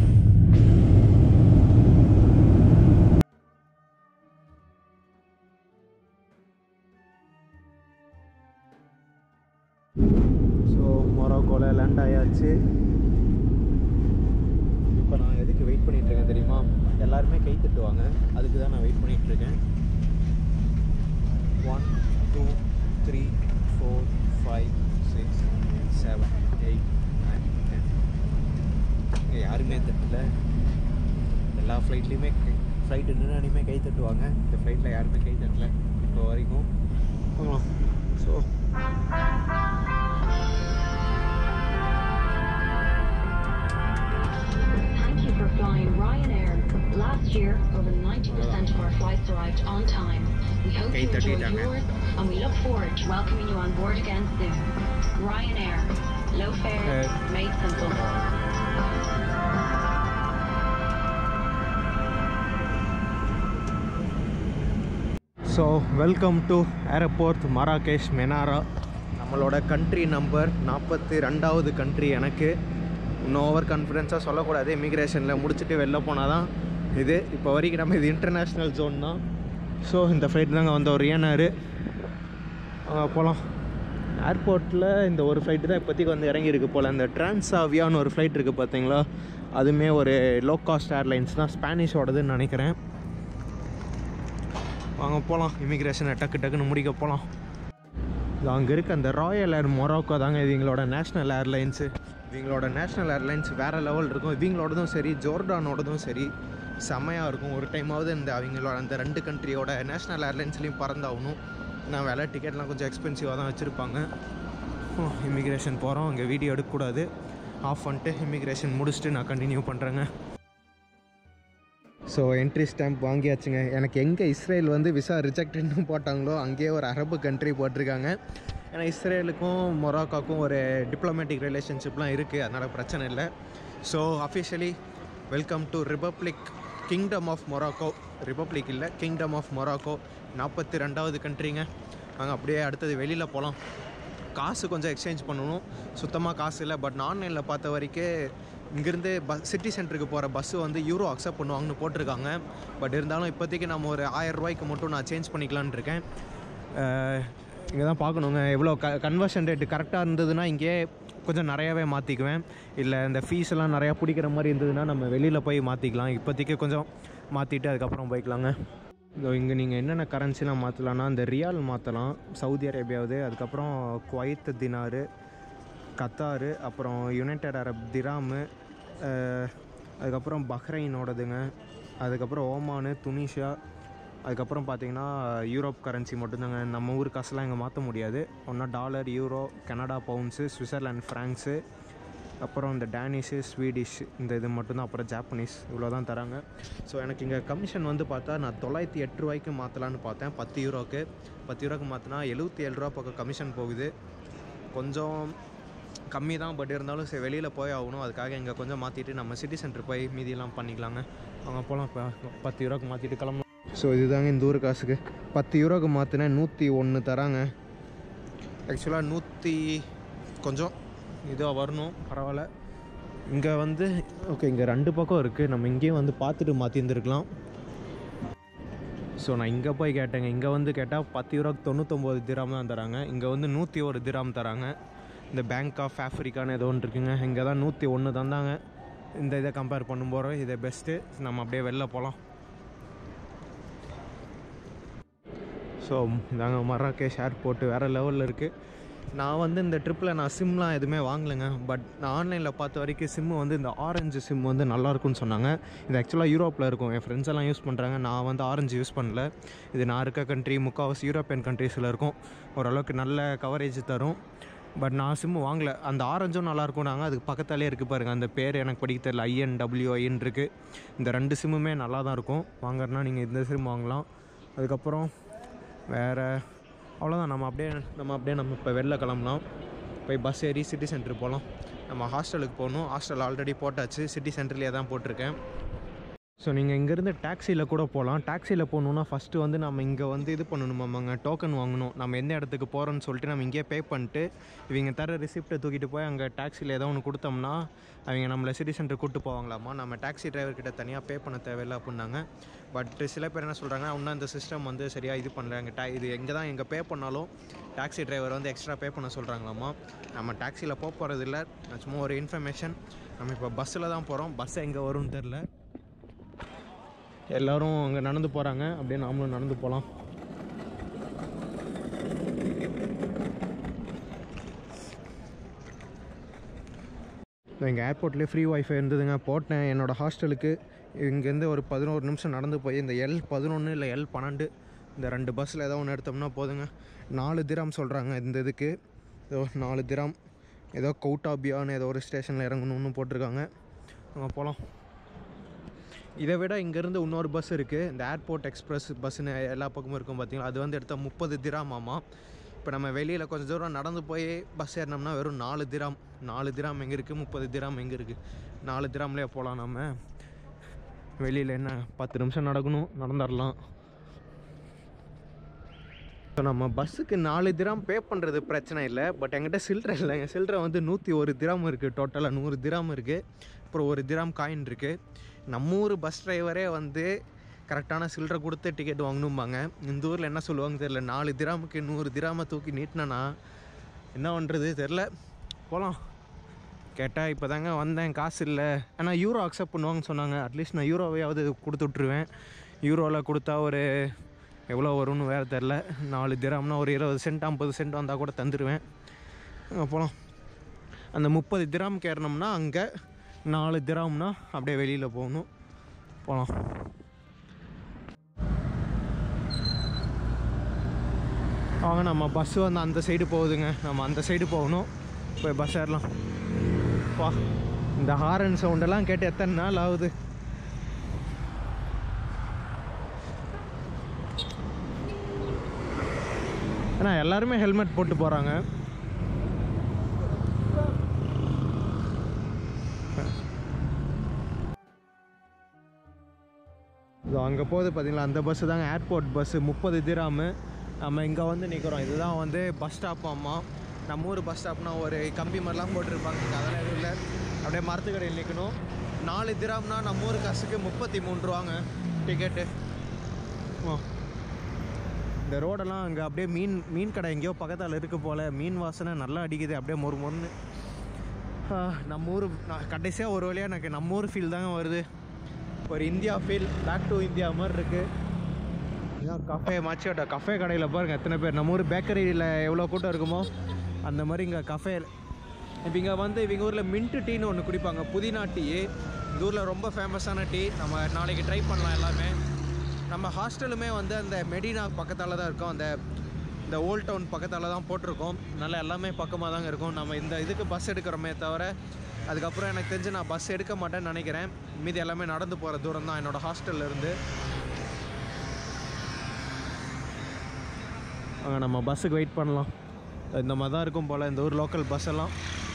ஸோ மொராக்கோவில் லேண்ட் ஆயாச்சு இப்போ நான் எதுக்கு வெயிட் பண்ணிட்டு இருக்கேன் தெரியுமா எல்லாருமே கை தட்டுவாங்க அதுக்கு தான் நான் வெயிட் பண்ணிட்டு இருக்கேன் one two three four five six seven eight nine ten இங்கே யாருமே தட்டல எல்லா ஃப்ளைட்லேயுமே ஃப்ளைட்டு நின்னாடியுமே கை தட்டுவாங்க இந்த ஃப்ளைட்டில் யாருமே கை தட்டல இப்போ வரைக்கும் so Thank you for flying Ryanair. Last year, over 90% of our flights arrived on time. We hope Okay, you enjoyed 30 yours, and we look forward to welcoming you on board again soon. Ryanair. Low fares, Uh, made simple. So welcome to airport Marrakesh Menara நம்மளோட country number நாற்பத்தி ரெண்டாவது country எனக்கு இன்னும் over கான்ஃபிடென்ஸாக சொல்லக்கூடாது இமிக்ரேஷனில் முடிச்சுட்டு வெளில போனால் தான் இது இப்போ வரைக்கும் நம்ம இது இன்டர்நேஷ்னல் ஜோன் தான் ஸோ இந்த ஃப்ளைட் தாங்க வந்தோம் ரியனாரு போகலாம் ஏர்போர்ட்டில் இந்த ஒரு ஃப்ளைட்டு தான் இப்போதைக்கு வந்து இறங்கியிருக்கு போல் இந்த டிரான்ஸாவியான்னு ஒரு ஃப்ளைட் இருக்குது பார்த்தீங்களா அதுவுமே ஒரு லோ காஸ்ட் ஏர்லைன்ஸ் தான் ஸ்பானிஷோடதுன்னு நினைக்கிறேன் வாங்க போகலாம் இமிக்ரேஷனை டக்கு டக்குன்னு முடிக்க போகலாம் இது அங்கே இருக்க அந்த ராயல் ஏர் மொராக்கோ தாங்க இது எங்களோட நேஷ்னல் ஏர்லைன்ஸு இவங்களோட நேஷ்னல் ஏர்லைன்ஸ் வேறு லெவல் இருக்கும் இவங்களோடதும் சரி ஜோர்டானோடதும் சரி செம்மையாக இருக்கும் ஒரு டைமாவது இந்த அவங்களோட அந்த ரெண்டு கண்ட்ரியோட நேஷ்னல் ஏர்லைன்ஸ்லேயும் பறந்தாகணும் நான் விலை டிக்கெட்லாம் கொஞ்சம் எக்ஸ்பென்சிவாக தான் வச்சுருப்பாங்க இமிக்ரேஷன் போகிறோம் அங்கே வீடியோ எடுக்கக்கூடாது ஆஃப் பண்ணிட்டு இமிக்ரேஷன் முடிச்சுட்டு நான் கண்டினியூ பண்ணுறேங்க ஸோ என்ட்ரி ஸ்டாம்ப் வாங்கியாச்சுங்க எனக்கு எங்கே இஸ்ரேல் வந்து விசா ரிஜெக்ட்னு போட்டாங்களோ அங்கேயே ஒரு அரபு கண்ட்ரி போட்டிருக்காங்க ஏன்னா இஸ்ரேலுக்கும் மொராக்காக்கும் ஒரு டிப்ளமேட்டிக் ரிலேஷன்ஷிப்லாம் இருக்குது அதனால் பிரச்சனை இல்லை so officially welcome to republic kingdom of Morocco republic இல்லை கிங்டம் ஆஃப் மொராக்கோ நாற்பத்தி ரெண்டாவது கண்ட்ரிங்க நாங்கள் அப்படியே அடுத்தது வெளியில் போகலாம் காசு கொஞ்சம் எக்ஸ்சேஞ்ச் பண்ணணும் சுத்தமாக காசு இல்லை பட் ஆன்லைனில் பார்த்த வரைக்கும் இங்கேருந்து பஸ் சிட்டி சென்டருக்கு போகிற பஸ்ஸு வந்து யூரோ அக்செப்ட் பண்ணுவாங்கன்னு போட்டிருக்காங்க பட் இருந்தாலும் இப்போதைக்கு நம்ம ஒரு ஆயிரம் ரூபாய்க்கு மட்டும் நான் சேஞ்ச் பண்ணிக்கலான்னு இருக்கேன் இங்கே தான் பார்க்கணுங்க எவ்வளோ க கன்வர்ஷன் ரேட்டு கரெக்டாக இருந்ததுன்னா இங்கேயே கொஞ்சம் நிறையாவே மாற்றிக்குவேன் இல்லை இந்த ஃபீஸ் எல்லாம் நிறையா பிடிக்கிற மாதிரி இருந்ததுன்னா நம்ம வெளியில் போய் மாற்றிக்கலாம் இப்போதைக்கு கொஞ்சம் மாற்றிட்டு அதுக்கப்புறம் போய்க்கலாங்க இதோ இங்கே நீங்கள் என்னென்ன கரன்சிலாம் மாற்றலாம்னா இந்த ரியால் மாற்றலாம் சவுதி அரேபியாவது அதுக்கப்புறம் குவைத் தினாரு கத்தாரு அப்புறம் யுனைடெட் அரப் திராமு அஹ், அதுக்கப்புறம் பஹ்ரைனோடதுங்க அதுக்கப்புறம் ஓமானு துனிஷியா அதுக்கப்புறம் பார்த்தீங்கன்னா யூரோப் கரன்சி மட்டும்தாங்க நம்ம ஊர் காசுலாம் இங்கே மாற்ற முடியாது ஒன்றா dollar euro Canada pounds Switzerland francs அப்புறம் இந்த டேனிஷு ஸ்வீடிஷ் இந்த இது மட்டும்தான் அப்புறம் ஜாப்பனீஸ் இவ்வளோ தான் தராங்க ஸோ எனக்கு இங்கே கமிஷன் வந்து பார்த்தா நான் தொள்ளாயிரத்தி எட்டு ரூபாய்க்கு மாற்றலான்னு பார்த்தேன் பத்து யூரோக்கு பத்து யூரோக்கு மாற்றினா எழுபத்தி ஏழு ரூபா பக்கம் கமிஷன் போகுது கொஞ்சம் கம்மி தான் பட் இருந்தாலும் சரி வெளியில் போய் ஆகணும் அதுக்காக இங்கே கொஞ்சம் மாற்றிட்டு நம்ம சிட்டி சென்டர் போய் மீதியெல்லாம் பண்ணிக்கலாங்க அவங்க போகலாம் இப்போ பத்து யூரோக்கு மாற்றிட்டு கிளம்பலாம் ஸோ இதுதாங்க இந்த ஊர் காசுக்கு பத்து யூரோக்கு மாற்றினேன் நூற்றி ஒன்று தராங்க ஆக்சுவலாக நூற்றி கொஞ்சம் இதுவாக வரணும் பரவாயில்ல இங்கே வந்து ஓகே இங்கே ரெண்டு பக்கம் இருக்குது நம்ம இங்கேயும் வந்து பார்த்துட்டு மாற்றிருந்துருக்கலாம் ஸோ நான் இங்கே போய் கேட்டேங்க இங்கே வந்து கேட்டால் பத்து யூரோக்கு தொண்ணூத்தொம்பது திராம் தான் தராங்க இங்கே வந்து நூற்றி ஒரு திராம் தராங்க இந்த பேங்க் ஆஃப் ஆஃப்ரிக்கான்னு ஏதோ ஒன்று இருக்குங்க இங்கே தான் நூற்றி ஒன்று தந்தாங்க இந்த இதை கம்பேர் பண்ணும் போகிறோம் இது பெஸ்ட்டு நம்ம அப்படியே வெளில போகலாம் ஸோ இதாங்க மராகேஷ் ஏர்போர்ட்டு வேறு லெவலில் இருக்குது நான் வந்து இந்த ட்ரிப்பில் நான் சிம்லாம் எதுவுமே வாங்கலைங்க பட் நான் ஆன்லைனில் பார்த்த வரைக்கும் சிம்மு வந்து இந்த ஆரஞ்சு சிம் வந்து நல்லாயிருக்கும்னு சொன்னாங்க இது ஆக்சுவலாக யூரோப்பில் இருக்கும் என் ஃப்ரெண்ட்ஸ் எல்லாம் யூஸ் பண்ணுறாங்க நான் வந்து ஆரஞ்சு யூஸ் பண்ணல இது நான் இருக்க கண்ட்ரி முக்கால்வாசி யூரோப்பியன் கண்ட்ரீஸில் இருக்கும் ஓரளவுக்கு நல்ல கவரேஜ் தரும் பட் நான் சிம்மு வாங்கல அந்த ஆரஞ்சும் நல்லாயிருக்கும் நாங்கள் அதுக்கு பக்கத்தாலே இருக்குது பாருங்கள் அந்த பேர் எனக்கு படிக்க தெரியல ஐஎன் டபிள்யூஐன்னு இருக்குது இந்த ரெண்டு சிம்முமே நல்லா தான் இருக்கும் வாங்குறதுனா நீங்கள் இந்த சிம் வாங்கலாம் அதுக்கப்புறம் வேறு அவ்வளோதான் நம்ம அப்படியே நம்ம அப்படியே நம்ம இப்போ வெளில கிளம்பலாம் போய் பஸ் ஏறி சிட்டி சென்டர் போகலாம் நம்ம ஹாஸ்டலுக்கு போகணும் ஹாஸ்டல் ஆல்ரெடி போட்டாச்சு சிட்டி சென்டர்லேயே தான் போட்டிருக்கேன் ஸோ நீங்கள் இங்கேருந்து டாக்ஸியில் கூட போகலாம் டாக்ஸியில் போகணுன்னா ஃபஸ்ட்டு வந்து நம்ம இங்கே வந்து இது பண்ணணுமாமாங்க டோக்கன் வாங்கணும் நம்ம எந்த இடத்துக்கு போகிறோன்னு சொல்லிட்டு நம்ம இங்கேயே பே பண்ணிட்டு இவங்க தர ரிசிப்ட்டை தூக்கிட்டு போய் அங்கே டாக்ஸியில் ஏதோ ஒன்று கொடுத்தோம்னா அவங்க நம்மளை சிட்டி சென்டர் கூப்பிட்டு போவாங்களாமா நம்ம டாக்ஸி டிரைவர்கிட்ட தனியாக பே பண்ண தேவையில்லை அப்படின்னாங்க பட் சில பேர் என்ன சொல்கிறாங்க இன்னும் இந்த சிஸ்டம் வந்து சரியாக இது பண்ணுறாங்க டா இது எங்கே தான் எங்கே பே பண்ணாலும் டாக்ஸி டிரைவர் வந்து எக்ஸ்ட்ரா பே பண்ண சொல்கிறாங்களாமா நம்ம டாக்ஸியில் போக போகிறது இல்லை சும்மா ஒரு இன்ஃபர்மேஷன் நம்ம இப்போ பஸ்ஸில் தான் போகிறோம் பஸ் எங்கே வரும்னு தெரில எல்லாரும் அங்கே நடந்து போகிறாங்க அப்படியே நாமளும் நடந்து போகலாம் எங்கள் ஏர்போர்ட்லேயே ஃப்ரீ ஒய்ஃபை இருந்ததுங்க போட்டேன் என்னோடய ஹாஸ்டலுக்கு இங்கேருந்து ஒரு பதினோரு நிமிஷம் நடந்து போய் இந்த எல் பதினொன்று இல்லை எல் பன்னெண்டு இந்த ரெண்டு பஸ்ஸில் ஏதோ ஒன்று எடுத்தோம்னா போதுங்க நாலு திராம் சொல்கிறாங்க இந்த இதுக்கு ஏதோ நாலு திராம் ஏதோ கவுட்டாபியான்னு ஏதோ ஒரு ஸ்டேஷனில் இறங்கணும்னு போட்டிருக்காங்க அங்கே போகலாம் இதை விட இங்கேருந்து இன்னொரு பஸ் இருக்குது இந்த ஏர்போர்ட் எக்ஸ்பிரஸ் பஸ்ஸுன்னு எல்லா பக்கமும் இருக்கும் பார்த்தீங்களா அது வந்து எடுத்தால் முப்பது திராமாமா இப்போ நம்ம வெளியில் கொஞ்சம் தூரம் நடந்து போய் பஸ் ஏறினோம்னா வெறும் நாலு திராம் நாலு திராம் எங்கே இருக்குது முப்பது திராம் எங்கே இருக்குது நாலு திராம்லேயே போகலாம் நம்ம வெளியில் என்ன பத்து நிமிஷம் நடக்கணும் நடந்துடலாம் ஸோ நம்ம பஸ்ஸுக்கு நாலு திராம் பே பண்ணுறது பிரச்சனை இல்லை பட் என்கிட்ட சில்லறை இல்லைங்க சில்லறை வந்து நூற்றி ஒரு திராம் இருக்குது டோட்டலாக நூறு திராம் இருக்குது அப்புறம் ஒரு திராம் காயின் இருக்குது நம்ம ஊர் பஸ் டிரைவரே வந்து கரெக்டான சில்லறை கொடுத்து டிக்கெட் வாங்கணும்பாங்க இந்த ஊரில் என்ன சொல்லுவாங்க தெரில நாலு திராமுக்கு நூறு திராமை தூக்கி நீட்டினா என்ன பண்ணுறது தெரில போகலாம் கேட்டால் இப்போ தாங்க வந்தேன் காசு இல்லை ஆனால் யூரோ அக்செப்ட் பண்ணுவாங்கன்னு சொன்னாங்க அட்லீஸ்ட் நான் யூரோவையாவது கொடுத்து விட்ருவேன் யூரோவில் கொடுத்தா ஒரு எவ்வளோ வரும்னு வேறு தெரில நாலு திராம்னா ஒரு இருபது சென்ட் ஐம்பது சென்ட் வந்தால் கூட தந்துடுவேன் அங்கே போகலாம் அந்த முப்பது திராம் ஏறினோம்னா அங்கே நாலு திராம்னா அப்படியே வெளியில் போகணும் போகலாம் வாங்க நம்ம பஸ்ஸு வந்து அந்த சைடு போகுதுங்க நம்ம அந்த சைடு போகணும் போய் பஸ் ஏறலாம் வா இந்த ஹாரன் சவுண்டெல்லாம் கேட்டு எத்தனை நாள் ஆகுது ஏன்னா எல்லாருமே ஹெல்மெட் போட்டு போகிறாங்க இதோ அங்கே போகுது பார்த்தீங்களா அந்த பஸ்ஸு தாங்க ஏர்போர்ட் பஸ்ஸு முப்பது திராமு நம்ம இங்கே வந்து நிற்கிறோம் இதுதான் வந்து பஸ் ஸ்டாப் அம்மா நம்ம ஊர் பஸ் ஸ்டாப்னா ஒரு கம்பி மாதிரிலாம் போட்டிருப்பாங்க இங்கே அதெல்லாம் எதுவும் இல்லை அப்படியே மரத்துக்கடையில் நிற்கணும் நாலு திராம்னா நம்ம ஊர் காசுக்கு முப்பத்தி மூணு ரூபாங்க டிக்கெட்டு ஓ இந்த ரோடெல்லாம் அங்கே அப்படியே மீன் மீன் கடை எங்கேயோ பக்கத்தால் இருக்கு போல் மீன் வாசனை நல்லா அடிக்குது அப்படியே மொறு மொறுன்னு ஆ, நம்ம ஊர் நான் கடைசியாக ஒரு வழியாக எனக்கு நம்ம ஊர் ஃபீல் தாங்க வருது ஒரு India feel back to India மாதிரி இருக்குது இதான் கஃபே மாச்சியோட கஃபே கடையில் பாருங்கள் எத்தனை பேர் நம்ம ஊர் பேக்கரியில் எவ்வளோ கூட்டம் இருக்குமோ அந்த மாதிரி இங்கே கஃபே இப்போ இங்கே வந்து இவங்க ஊரில் மின்ட்டு டீன்னு ஒன்று குடிப்பாங்க புதினா டீ இந்த ஊரில் ரொம்ப ஃபேமஸான டீ நம்ம நாளைக்கு ட்ரை பண்ணலாம் எல்லாமே நம்ம ஹாஸ்டலுமே வந்து அந்த மெடினா பக்கத்தால் தான் இருக்கும் அந்த இந்த ஓல்ட் டவுன் பக்கத்தால் தான் போட்டிருக்கோம் நல்லா எல்லாமே பக்கமாக தாங்க இருக்கும் நம்ம இந்த இதுக்கு பஸ் எடுக்கிறோமே தவிர அதுக்கப்புறம் எனக்கு தெரிஞ்சு நான் பஸ் எடுக்க மாட்டேன்னு நினைக்கிறேன் மீதி எல்லாமே நடந்து போகிற தூரம் தான் என்னோடய ஹாஸ்டல்ல இருந்து அங்கே நம்ம பஸ்ஸுக்கு வெயிட் பண்ணலாம் இந்த மாதிரி தான் இருக்கும் போல் இந்த ஊர் லோக்கல் பஸ் எல்லாம்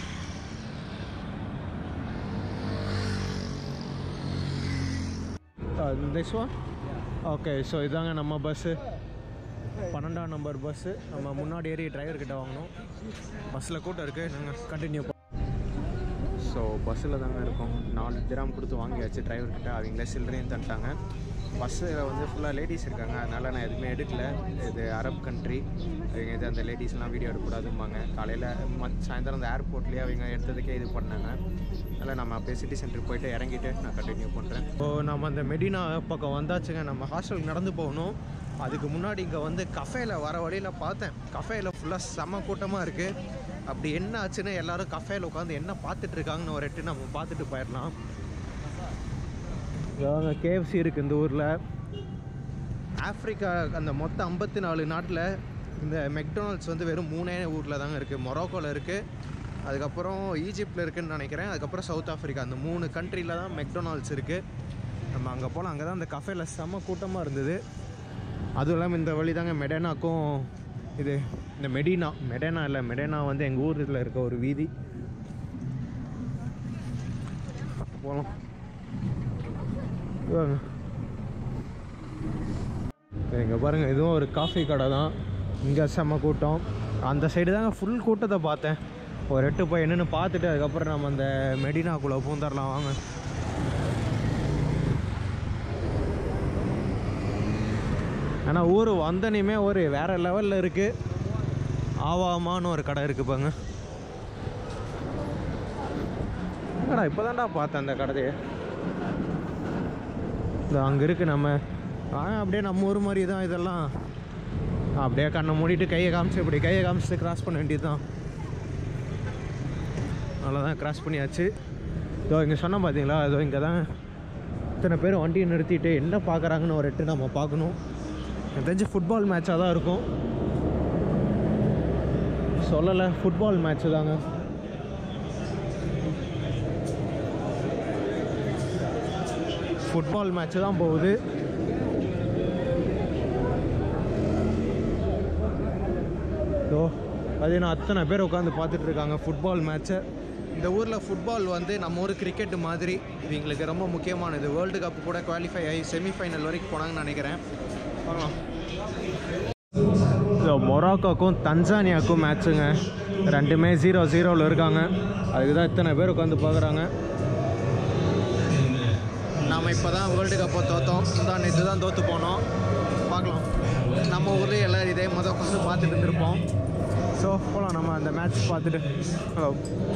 திஸ் ஒன் ஓகே ஸோ இதாங்க நம்ம பஸ்ஸு பன்னெண்டாம் நம்பர் பஸ்ஸு நம்ம முன்னாடி ஏறி டிரைவர் கிட்ட வாங்கணும் பஸ்ஸில் கூட்டம் இருக்குது நாங்கள் கண்டினியூ ஸோ பஸ்ஸில் தாங்க இருக்கோம் நாலு திராம் கொடுத்து வாங்கியாச்சு டிரைவர் கிட்ட அவங்களே சில்லறையும் தந்துட்டாங்க பஸ்ஸில் வந்து ஃபுல்லாக லேடிஸ் இருக்காங்க அதனால் நான் எதுவுமே எடுக்கல இது அரப் கண்ட்ரி அவங்க இது அந்த லேடிஸ்லாம் வீடியோ எடுக்கக்கூடாதும்பாங்க காலையில் மத் சாயந்தரம் அந்த ஏர்போர்ட்லேயே அவங்க எடுத்ததுக்கே இது பண்ணாங்க அதனால் நம்ம அப்படியே சிட்டி சென்டருக்கு போயிட்டு இறங்கிட்டு நான் கண்டினியூ பண்ணுறேன் ஸோ நம்ம அந்த மெடினா பக்கம் வந்தாச்சுங்க நம்ம ஹாஸ்டலுக்கு நடந்து போகணும் அதுக்கு முன்னாடி இங்கே வந்து கஃபேல வர வழியில் பார்த்தேன் கஃபேல ஃபுல்லாக செம கூட்டமாக இருக்குது அப்படி என்ன ஆச்சுன்னு எல்லாரும் கஃபேல உட்காந்து என்ன பார்த்துட்டு இருக்காங்கன்னு ஒரு எட்டு நம்ம பார்த்துட்டு போயிடலாம் இதாங்க கேஎஃப்சி இருக்குது இந்த ஊரில் ஆஃப்ரிக்கா அந்த மொத்தம் ஐம்பத்தி நாலு நாட்டில் இந்த மெக்டொனால்ட்ஸ் வந்து வெறும் மூணே ஊரில் தாங்க இருக்குது மொரோக்கோவில் இருக்குது அதுக்கப்புறம் ஈஜிப்டில் இருக்குதுன்னு நினைக்கிறேன் அதுக்கப்புறம் சவுத் ஆஃப்ரிக்கா அந்த மூணு கண்ட்ரியில் தான் மெக்டொனால்ட்ஸ் இருக்குது நம்ம அங்கே போகலாம் அங்கே தான் அந்த கஃபேல செம்ம கூட்டமாக இருந்தது அதுவும் இல்லாமல் இந்த வழி தாங்க மெடேனாக்கும் இது இந்த மெடினா மெடேனா இல்லை மெடேனா வந்து எங்கள் ஊரில் இருக்க ஒரு வீதி போகலாம் வாங்க இங்கே பாருங்கள் இதுவும் ஒரு காஃபி கடை தான் இங்கே செம்ம கூட்டம் அந்த சைடு தாங்க ஃபுல் கூட்டத்தை பார்த்தேன் ஒரு எட்டு போய் என்னென்னு பார்த்துட்டு அதுக்கப்புறம் நம்ம அந்த மெடினாக்குள்ளே பூந்தரலாம் வாங்க ஆனால் ஊர் வந்தனையுமே ஒரு வேறு லெவலில் இருக்குது ஆவாமான்னு ஒரு கடை இருக்குது பாங்க என்னடா இப்போ தான்டா பார்த்தேன் அந்த கடையை இந்த அங்கே இருக்குது நம்ம ஆ அப்படியே நம்ம ஊர் மாதிரி தான் இதெல்லாம் அப்படியே கண்ணை மூடிட்டு கையை காமிச்சு இப்படி கையை காமிச்சிட்டு கிராஸ் பண்ண வேண்டியது தான் அவ்வளோதான் கிராஸ் பண்ணியாச்சு இதோ இங்கே சொன்னோம் பார்த்தீங்களா இதோ இங்கே தான் இத்தனை பேர் வண்டியை நிறுத்திட்டு என்ன பார்க்குறாங்கன்னு ஒரு எட்டு நம்ம பார்க்கணும் எனக்கு தெரிஞ்சு ஃபுட்பால் மேட்சாக தான் இருக்கும் சொல்லலை ஃபுட்பால் மேட்ச்சு தாங்க ஃபுட்பால் மேட்ச்சு தான் போகுது ஸோ பார்த்தீங்கன்னா அத்தனை பேர் உட்காந்து பார்த்துட்டு இருக்காங்க ஃபுட்பால் மேட்ச்சை இந்த ஊரில் ஃபுட்பால் வந்து நம்ம ஊர் கிரிக்கெட் மாதிரி இவங்களுக்கு ரொம்ப முக்கியமானது வேர்ல்டு கப் கூட குவாலிஃபை ஆகி செமிஃபைனல் வரைக்கும் போனாங்கன்னு நினைக்கிறேன் பார்க்கலாம் ஸோ மொராக்கோக்கும் தன்சானியாக்கும் மேட்ச்சுங்க ரெண்டுமே ஜீரோ ஜீரோவில் இருக்காங்க அதுக்கு தான் இத்தனை பேர் உட்காந்து பார்க்குறாங்க நாம் இப்போ தான் வேர்ல்டு கப்பை தோற்றோம் தான் நேற்று தான் தோற்று போனோம் பார்க்கலாம் நம்ம ஊர்லேயே எல்லோரும் இதே மொதல் உட்காந்து பார்த்துட்டு இருந்திருப்போம் ஸோ போகலாம் நம்ம அந்த மேட்ச் பார்த்துட்டு ஹலோ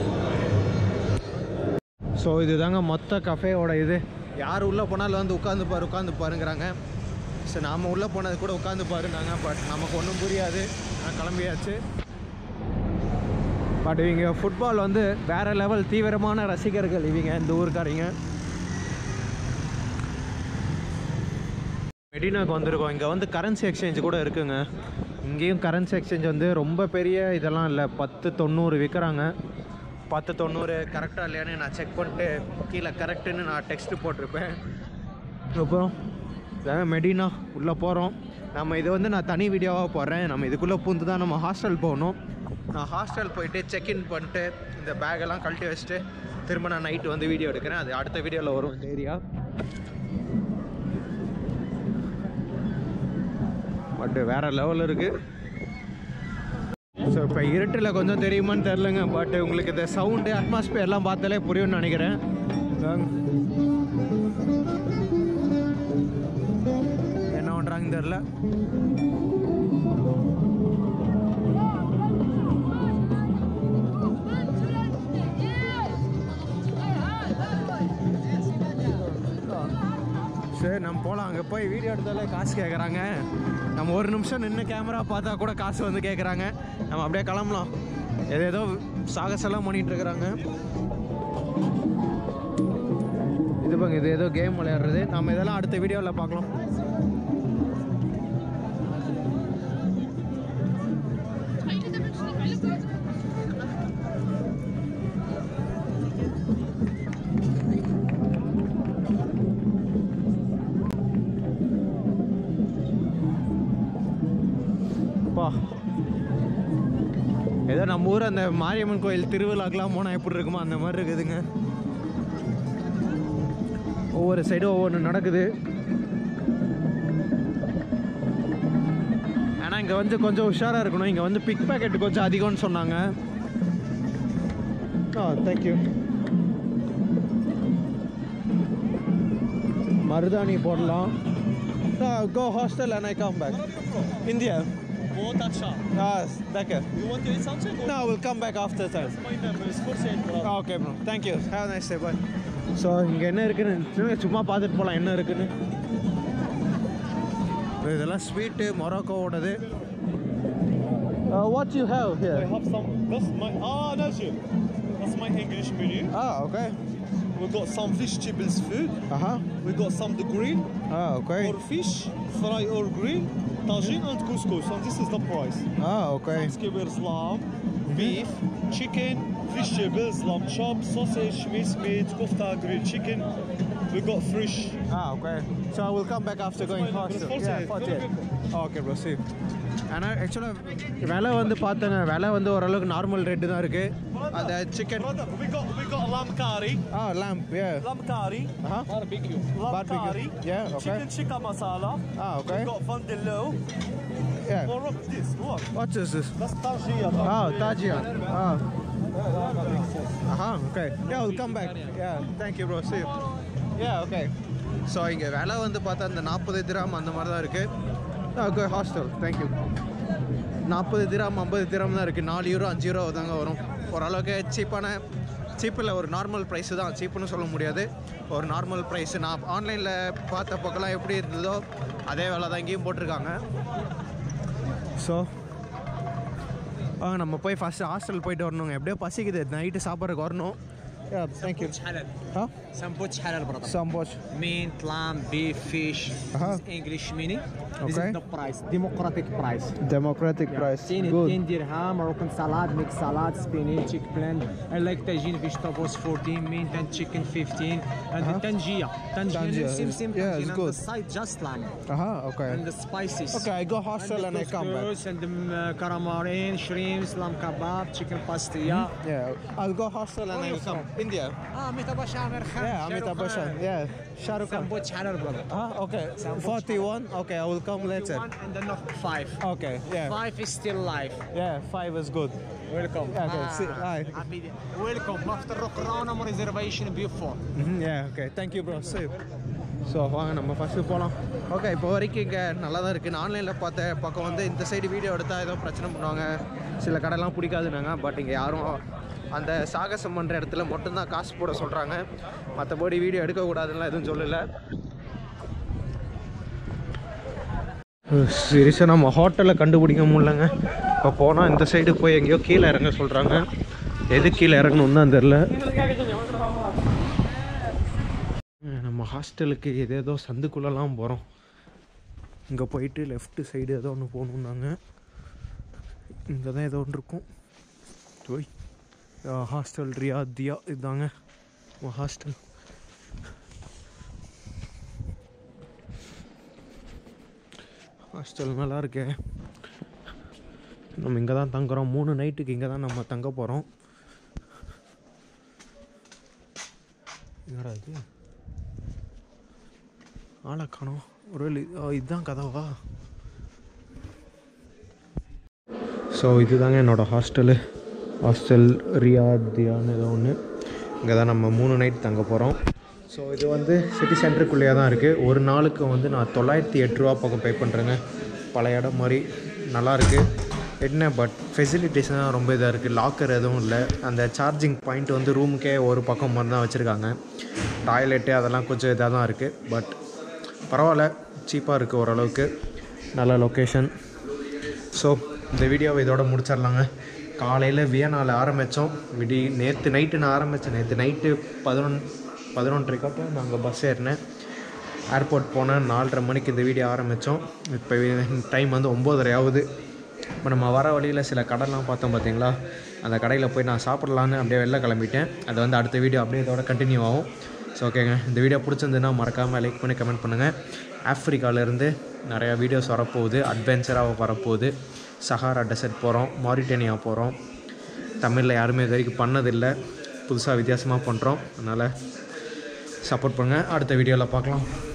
ஸோ இது தாங்க மொத்த கஃபேயோட இது யார் உள்ளே போனாலும் வந்து உட்காந்து பாரு உட்காந்து பாருங்கிறாங்க ஸோ நாம் உள்ளே போனது கூட உட்காந்து பாருனாங்க பட் நமக்கு ஒன்றும் புரியாது நான் கிளம்பியாச்சு பட் இவங்க ஃபுட்பால் வந்து வேறு லெவல் தீவிரமான ரசிகர்கள் இவங்க இந்த ஊருக்காரங்க மெடினாக்கு வந்திருக்கோம் இங்கே வந்து கரன்சி எக்ஸ்சேஞ்ச் கூட இருக்குங்க இங்கேயும் கரன்சி எக்ஸ்சேஞ்ச் வந்து ரொம்ப பெரிய இதெல்லாம் இல்லை பத்து தொண்ணூறு விற்கிறாங்க பத்து தொண்ணூறு கரெக்டாக இல்லையான்னு நான் செக் பண்ணிட்டு கீழே கரெக்டுன்னு நான் டெக்ஸ்ட்டு போட்டிருப்பேன் அப்புறம் இதாங்க மெடினா உள்ளே போகிறோம் நம்ம இது வந்து நான் தனி வீடியோவாக போடுறேன் நம்ம இதுக்குள்ளே பூந்து தான் நம்ம ஹாஸ்டல் போகணும் நான் ஹாஸ்டல் போயிட்டு செக்இன் பண்ணிட்டு இந்த பேக்கெல்லாம் கழட்டி வச்சுட்டு திரும்ப நான் நைட்டு வந்து வீடியோ எடுக்கிறேன் அது அடுத்த வீடியோவில் வரும் இந்த ஏரியா பட் வேறு லெவல் இருக்குது ஸோ இப்போ இருட்டில் கொஞ்சம் தெரியுமான்னு தெரிலங்க பட் உங்களுக்கு இந்த சவுண்டு அட்மாஸ்பியர்லாம் பார்த்தாலே புரியும்னு நினைக்கிறேன் இதாங்க. என்ன பண்ணுறாங்கன்னு தெரில சரி நம்ம போகலாம் அங்கே போய் வீடியோ எடுத்தாலே காசு கேட்குறாங்க நம்ம ஒரு நிமிஷம் நின்று கேமரா பார்த்தா கூட காசு வந்து கேட்குறாங்க நம்ம அப்படியே கிளம்பலாம் ஏதேதோ சாகசெல்லாம் பண்ணிட்டு இருக்கிறாங்க இது பாங்க இது ஏதோ கேம் விளையாடுறது நம்ம இதெல்லாம் அடுத்த வீடியோவில் பார்க்கலாம் வா ஏதோ நம்ம ஊர் அந்த மாரியம்மன் கோயில் திருவிழாக்கெலாம் போனால் எப்படி இருக்குமோ அந்த மாதிரி இருக்குதுங்க ஒவ்வொரு சைடும் ஒவ்வொன்று நடக்குது ஆனால் இங்கே வந்து கொஞ்சம் உஷாராக இருக்கணும் இங்கே வந்து பிக் பேக்கெட் கொஞ்சம் அதிகம்னு சொன்னாங்க ஆ தேங்க்யூ மருதாணி போடலாம் go hostel and I come back India Oh, that's all. Ah, d'accord. You want to eat something? No, I will come back after that. My number is 48, brother. Ah, okay, bro. Thank you. Have a nice day. Bye. So இங்கே என்ன இருக்குன்னு சும்மா- சும்மா பார்த்துட்டு போகலாம் என்ன இருக்குன்னு இதெல்லாம் ஸ்வீட்டு மொராக்கோவோடது what you have I here have some. That's my. Ah, that's you. That's my English menu. Ah okay We got some vegetables food. Aha We got some the grill ah okay or fish, fry or grill, tagine and couscous. And this is the price. Ah okay Skewers lamb, beef, chicken, vegetables, lamb chop, sausage, minced meat, kofta, grilled chicken. We got fish. Ah okay so I will come back after going fine, hostel it's 48. Okay bro see ஆனால் ஆக்சுவலாக விலை வந்து பார்த்தேங்க விலை வந்து ஓரளவுக்கு normal rate தான் இருக்குது அந்த chicken Brother, we got we got lamb curry, ah lamp yeah lamb curry, uh-huh barbecue, lamb Barbecue. curry, Yeah, okay. chicken tikka masala. ah okay We got vandello. yeah Or look this, look. what is this That's tajia. ah tajian ah uh-huh okay yeah I'll come back yeah thank you bro see you yeah okay so இங்கே விலை வந்து பார்த்தா இந்த நாற்பது gram அந்த மாதிரி தான் இருக்குது ஓகே ஹாஸ்டல் தேங்க்யூ நாற்பது திராம் ஐம்பது திராம் தான் இருக்குது நாலு யூரோ அஞ்சு யூரோ தாங்க வரும் ஓரளவுக்கு சீப்பான சீப்பில் ஒரு நார்மல் ப்ரைஸு தான் சீப்புன்னு சொல்ல முடியாது ஒரு நார்மல் ப்ரைஸு நான் ஆன்லைனில் பார்த்த பக்கம்லாம் எப்படி இருந்ததோ அதே வேலை தான் இங்கேயும் போட்டிருக்காங்க ஸோ வாங்க நம்ம போய் ஃபஸ்ட்டு ஹாஸ்டல் போயிட்டு வரணுங்க எப்படியோ பசிக்குது நைட்டு சாப்பிட்றதுக்கு வரணும் தேங்க்யூ حلال ஆ سامبوتش حلال brother சம்போச் mint lamb beef fish Uh-huh. this is english mini this Okay. is the price democratic price democratic price 10 good 10 dirham Moroccan salad mixed salad spinach eggplant I like tagine vegetables 14 mint and chicken 15 and Uh-huh. the tangia tangia Tangia, same same yeah, tangine it's and good. the side just lamb aha okay and the spices okay I go hostel and, the I come back couscous and the uh, caramarin shrimps lamb kebab chicken pastilla yeah I'll go hostel and I will come India اه ميتا باش عامر خان yeah Amitabh Bachchan yeah Shahrukh Khan سامبوتش حلال brother ah okay 41 okay I will come later one and then of five okay yeah Five is still live. yeah five is good Welcome. Yeah, okay, see, hi. Happy day. Welcome. After Crown reservation before. Mhm, yeah okay thank you bro see you so வாங்க நம்ம first போகலாம் okay இப்போ வரைக்கும் இங்கே நல்லா தான் இருக்குது நான் ஆன்லைனில் பார்த்த பக்கம் வந்து இந்த சைடு வீடியோ எடுத்தால் ஏதோ பிரச்சனை பண்ணுவாங்க சில கடைலாம் பிடிக்காதுனாங்க பட் இங்கே யாரும் அந்த சாகசம் பண்ணுற இடத்துல மட்டும்தான் காசு போட சொல்கிறாங்க மற்றபடி வீடியோ எடுக்கக்கூடாதுலாம் எதுவும் சொல்லலை சீரியஸாக நம்ம ஹோட்டலில் கண்டுபிடிக்க முடியலங்க இப்போ போனால் இந்த சைடு போய் எங்கேயோ கீழே இறங்க சொல்கிறாங்க எது கீழே இறங்கணும்னு தான் தெரில நம்ம ஹாஸ்டலுக்கு ஏதேதோ சந்துக்குள்ளெல்லாம் போகிறோம் இங்கே போயிட்டு லெஃப்ட் சைடு ஏதோ ஒன்று போகணுன்னாங்க இங்கே தான் ஏதோ ஒன்று இருக்கும் போய் ஹாஸ்டல் ரியாத்தியா இதுதாங்க ஹாஸ்டல் ஹாஸ்டல் நல்லா இருக்கே நம்ம இங்கே தான் தங்குறோம் மூணு நைட்டுக்கு இங்கே தான் நம்ம தங்க போகிறோம் என்னடா இது ஆளை காணோம் ஒரு இதுதான் கதவா ஸோ இதுதாங்க என்னோடய ஹாஸ்டலு ஹாஸ்டல் ரியாதியான்னு ஏதோ ஒன்று இங்கே தான் நம்ம மூணு நைட் தங்க போகிறோம் ஸோ இது வந்து சிட்டி சென்டருக்குள்ளேயே தான் இருக்குது ஒரு நாளுக்கு வந்து நான் தொள்ளாயிரத்தி எட்டு ரூபா பக்கம் பே பண்ணுறேங்க பல இடம் மாதிரி நல்லா இருக்கு என்ன பட் ஃபெசிலிட்டிஸ் தான் ரொம்ப இதாக இருக்குது லாக்கர் எதுவும் இல்லை அந்த சார்ஜிங் பாயிண்ட் வந்து ரூமுக்கே ஒரு பக்கம் மாதிரி தான் வச்சுருக்காங்க டாய்லெட்டு அதெல்லாம் கொஞ்சம் இதாக தான் இருக்குது பட் பரவாயில்ல சீப்பாக இருக்குது ஓரளவுக்கு நல்ல லொக்கேஷன் ஸோ இந்த வீடியோவை இதோட முடிச்சிடலாங்க காலையில் வியனாவில் ஆரம்பித்தோம் விடி நேற்று நைட்டு நான் ஆரம்பித்தேன் நேற்று நைட்டு பதினொன் பதினொன்றரைக்காட்டும் நாங்கள் பஸ் ஏறினேன் ஏர்போர்ட் போனேன் நாலரை மணிக்கு இந்த வீடியோ ஆரம்பித்தோம் இப்போ டைம் வந்து ஒம்போதரை ஆகுது இப்போ நம்ம வர வழியில் சில கடைலாம் பார்த்தோம் பார்த்தீங்களா அந்த கடையில் போய் நான் சாப்பிட்லான்னு அப்படியே வெளில கிளம்பிட்டேன் அது வந்து அடுத்த வீடியோ அப்படியே இதோட கண்டினியூ ஆகும் ஸோ ஓகேங்க இந்த வீடியோ பிடிச்சிருந்துன்னா மறக்காமல் லைக் பண்ணி கமெண்ட் பண்ணுங்கள் ஆஃப்ரிக்காவிலேருந்து நிறையா வீடியோஸ் வரப்போகுது அட்வென்ச்சராக வரப்போகுது சஹாரா டெசர்ட் போகிறோம் மாரிட்டேனியா போகிறோம் தமிழில் யாருமே இது வரைக்கும் பண்ணதில்லை புதுசாக வித்தியாசமாக பண்ணுறோம் அதனால் சப்போர்ட் பண்ணுங்கள் அடுத்த வீடியோவில் பார்க்கலாம்